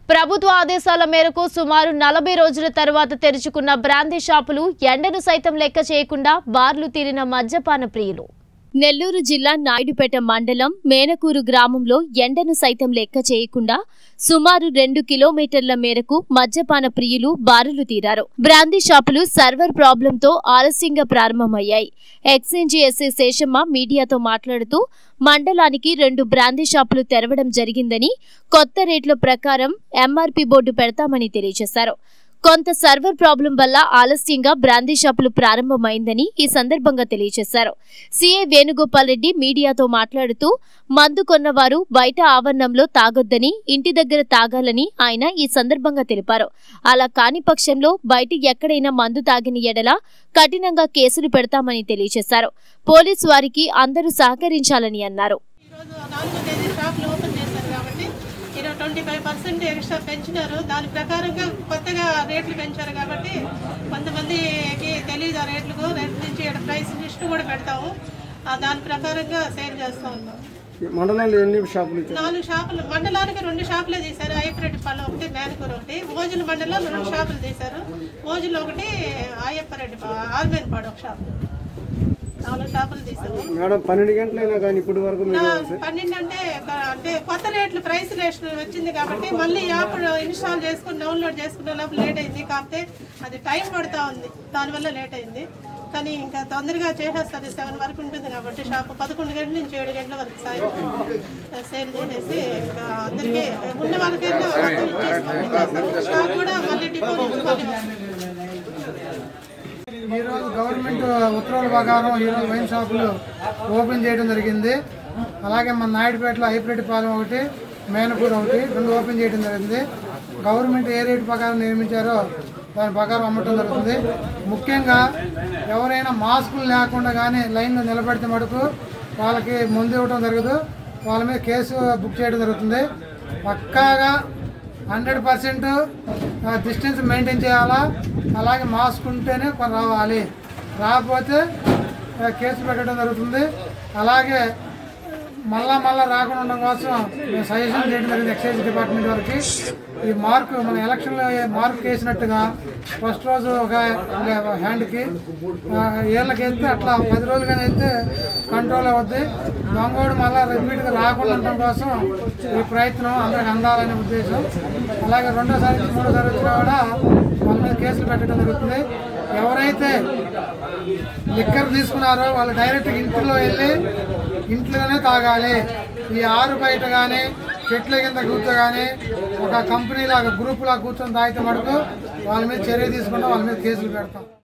ప్రభుత్వ ఆదేశాల మేరకు సుమారు నలభై రోజుల తర్వాత తెరుచుకున్న బ్రాందీ షాపులు ఎండను సైతం లెక్క చేయకుండా బార్లు తీరిన మద్యపాన ప్రియులు నెల్లూరు జిల్లా నాయుడుపేట మండలం మేనకూరు గ్రామంలో ఎండను సైతం లెక్క చేయకుండా సుమారు రెండు కిలోమీటర్ల మేరకు మద్యపాన ప్రియులు బారులు తీరారు బ్రాందీ షాపులు సర్వర్ ప్రాబ్లంతో ఆలస్యంగా ప్రారంభమయ్యాయి ఎక్స్చేంజీ ఎస్ఏ శేషమ్మ మీడియాతో మాట్లాడుతూ మండలానికి రెండు బ్రాందీ షాపులు తెరవడం జరిగిందని కొత్త రేట్ల ప్రకారం ఎంఆర్పీ బోర్డు పెడతామని తెలియజేశారు కొంత సర్వర్ ప్రాబ్లం వల్ల ఆలస్యంగా బ్రాందీ షాపులు ప్రారంభమైందని ఈ సందర్భంగా తెలియజేశారు సీఏ వేణుగోపాల్ రెడ్డి మీడియాతో మాట్లాడుతూ మందు కొన్నవారు బయట ఆవరణంలో తాగొద్దని ఇంటి దగ్గర తాగాలని ఆయన ఈ సందర్భంగా తెలిపారు అలా కాని పక్షంలో బయట ఎక్కడైనా మందు తాగిన ఎడల కఠినంగా కేసులు పెడతామని తెలియజేశారు పోలీసు వారికి అందరూ సహకరించాలని అన్నారు ఈరోజు నాలుగో తేదీ షాపులు ఓపెన్ చేశారు కాబట్టి ఈరోజు ట్వంటీ ఫైవ్ పర్సెంట్ ఎక్స్ట్రా పెంచినారు దాని ప్రకారంగా కొత్తగా రేట్లు పెంచారు కాబట్టి కొంతమందికి తెలియదు ఆ రేట్లకు రేట్ల నుంచి ఈడ ప్రైస్ లిస్ట్ కూడా పెడతాము ఆ దాని ప్రకారంగా సేల్ చేస్తూ ఉన్నాం ఈ మండలంలో ఎన్ని షాపులు ఇచ్చారు నాలుగు షాపులు మండలానికి రెండు షాపులే తీశారు ఐపరెడ్డి పాలెం ఒకటి మేనకూర ఒకటి ఓజుల మండలంలో రెండు షాపులు తీశారు ఓజులు ఒకటి ఆయప్పరెడ్డి ఆర్మేన్పాడు ఒక షాపు నాలుగు షాపులు తీశారు మేడం పన్నెండు గంటలైనా కానీ ఇప్పటి వరకు మీరు పన్నెండు అంటే ఒక- అంటే కొత్త రేట్లు ప్రైస్ రేట్ వచ్చింది కాబట్టి మళ్ళీ యాప్ ఇన్స్టాల్ చేసుకుని డౌన్లోడ్ చేసుకునే లోపల లేట్ అయింది కాకపోతే అది టైం పడుతూ ఉంది దానివల్ల లేట్ అయింది కానీ ఇంకా తొందరగా చేసేస్తుంది సెవెన్ వరకు ఉంటుంది కాబట్టి షాప్ పదకొండు గంటల నుంచి ఏడు గంటల వరకు సాయంత్రం సేల్ చేసేసి ఇంకా అందరికీ ఉన్న వాళ్ళకైనా అందరూ ఇచ్చేస్తాం స్టాక్ కూడా మళ్ళీ డిపో నుంచి మళ్ళీ వస్తుంది. ఈరోజు గవర్నమెంట్ ఉత్తర్వుల ప్రకారం ఈరోజు వైన్ షాపులు ఓపెన్ చేయడం జరిగింది అలాగే మన నాయుడుపేటలో హైబ్రిడ్ పాలెం ఒకటి మేనపూర్ ఒకటి రెండు ఓపెన్ చేయడం జరిగింది గవర్నమెంట్ ఏ రేటు ప్రకారం నిర్మించారో దాని ప్రకారం అమ్మటం జరుగుతుంది ముఖ్యంగా ఎవరైనా మాస్కులు లేకుండా కానీ లైన్లో నిలబెడితే మటుకు వాళ్ళకి ముందు ఇవ్వడం జరగదు వాళ్ళ మీద కేసు బుక్ చేయడం జరుగుతుంది పక్కాగా హండ్రెడ్ పర్సెంట్ డిస్టెన్స్ మెయింటైన్ చేయాలా అలాగే మాస్క్ ఉంటేనే కొ- రావాలి రాకపోతే ఆ, కేసు పెట్టడం జరుగుతుంది అలాగే మళ్ళా మళ్ళా రాకుండా ఉండడం కోసం మేము సజెషన్ చేయడం జరిగింది ఎక్సైజ్ డిపార్ట్మెంట్ వారికి ఈ మార్క్ మన ఎలక్షన్లో మార్క్ వేసినట్టుగా ఫస్ట్ రోజు ఒక హ్యాండ్కి ఏళ్ళకి వెళ్తే అట్లా పది రోజులుగానే వెళ్తే కంట్రోల్ అవుద్ది దొంగోడు మళ్ళీ రిపీట్గా రాకుండా ఉండడం కోసం ఈ ప్రయత్నం అందరికి అందాలనే ఉద్దేశం అలాగే రెండోసారి నుంచి మూడోసారి వచ్చినా కూడా వాళ్ళ మీద కేసులు పెట్టడం జరుగుతుంది ఎవరైతే లిక్కర్ తీసుకున్నారో వాళ్ళు డైరెక్ట్ ఇంట్లో వెళ్ళి ఇంట్లోనే తాగాలి ఈ ఆరు బయట కానీ చెట్ల కింద కూర్చో కానీ ఒక కంపెనీ లాగా గ్రూప్ లాగా కూర్చొని తాగితే మటుకు వాళ్ళ మీద చర్య తీసుకుంటాం వాళ్ళ మీద కేసులు పెడతాం